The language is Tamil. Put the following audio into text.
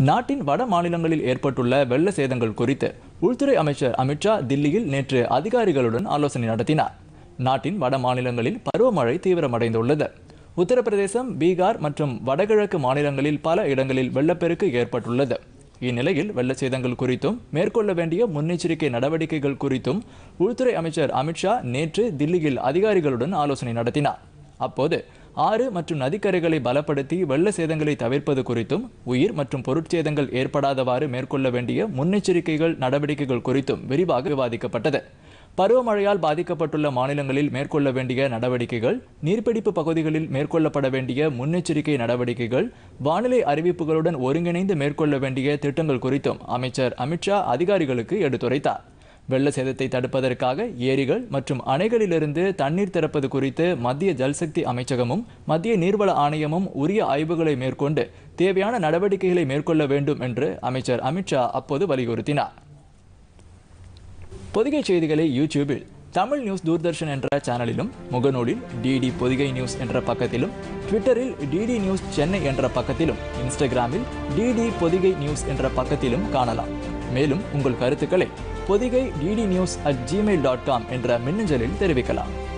நாட்டின் வட மாநிலங்களில் ஏற்பட்டுள்ள வெள்ள சேதங்கள் குறித்து உள்துறை அமைச்சர் அமித்ஷா தில்லியில் நேற்று அதிகாரிகளுடன் ஆலோசனை நடத்தினார் நாட்டின் வட மாநிலங்களில் பருவமழை தீவிரமடைந்துள்ளது உத்தரப்பிரதேசம் பீகார் மற்றும் வடகிழக்கு மாநிலங்களில் பல இடங்களில் வெள்ளப்பெருக்கு ஏற்பட்டுள்ளது இந்நிலையில் வெள்ள சேதங்கள் குறித்தும் மேற்கொள்ள வேண்டிய முன்னெச்சரிக்கை நடவடிக்கைகள் குறித்தும் உள்துறை அமைச்சர் அமித்ஷா நேற்று தில்லியில் அதிகாரிகளுடன் ஆலோசனை நடத்தினார் அப்போது ஆறு மற்றும் நதிக்கரைகளை பலப்படுத்தி வெள்ள சேதங்களை தவிர்ப்பது குறித்தும் உயிர் மற்றும் பொருட்சேதங்கள் ஏற்படாதவாறு மேற்கொள்ள வேண்டிய முன்னெச்சரிக்கைகள் நடவடிக்கைகள் குறித்தும் விரிவாக விவாதிக்கப்பட்டது பருவமழையால் பாதிக்கப்பட்டுள்ள மாநிலங்களில் மேற்கொள்ள வேண்டிய நடவடிக்கைகள் நீர்பிடிப்பு பகுதிகளில் மேற்கொள்ளப்பட வேண்டிய முன்னெச்சரிக்கை நடவடிக்கைகள் வானிலை அறிவிப்புகளுடன் ஒருங்கிணைந்து மேற்கொள்ள வேண்டிய திட்டங்கள் குறித்தும் அமைச்சர் அமித்ஷா அதிகாரிகளுக்கு எடுத்துரைத்தார் வெள்ள சேதத்தை தடுப்பதற்காக ஏரிகள் மற்றும் அணைகளிலிருந்து தண்ணீர் திறப்பது குறித்து மத்திய ஜல்சக்தி அமைச்சகமும் மத்திய நீர்வள ஆணையமும் உரிய ஆய்வுகளை மேற்கொண்டு தேவையான நடவடிக்கைகளை மேற்கொள்ள வேண்டும் என்று அமைச்சர் அமித்ஷா அப்போது வலியுறுத்தினார் பொதிகை செய்திகளை யூடியூபில் தமிழ் நியூஸ் தூர்தர்ஷன் என்ற சேனலிலும் முகநூலில் டிடி பொதிகை நியூஸ் என்ற பக்கத்திலும் ட்விட்டரில் டிடி நியூஸ் சென்னை என்ற பக்கத்திலும் இன்ஸ்டாகிராமில் டிடி பொதிகை நியூஸ் என்ற பக்கத்திலும் காணலாம் மேலும் உங்கள் கருத்துக்களை Podhigai DD news at Gmail dot com என்ற மின்னஞ்சலில் தெரிவிக்கலாம்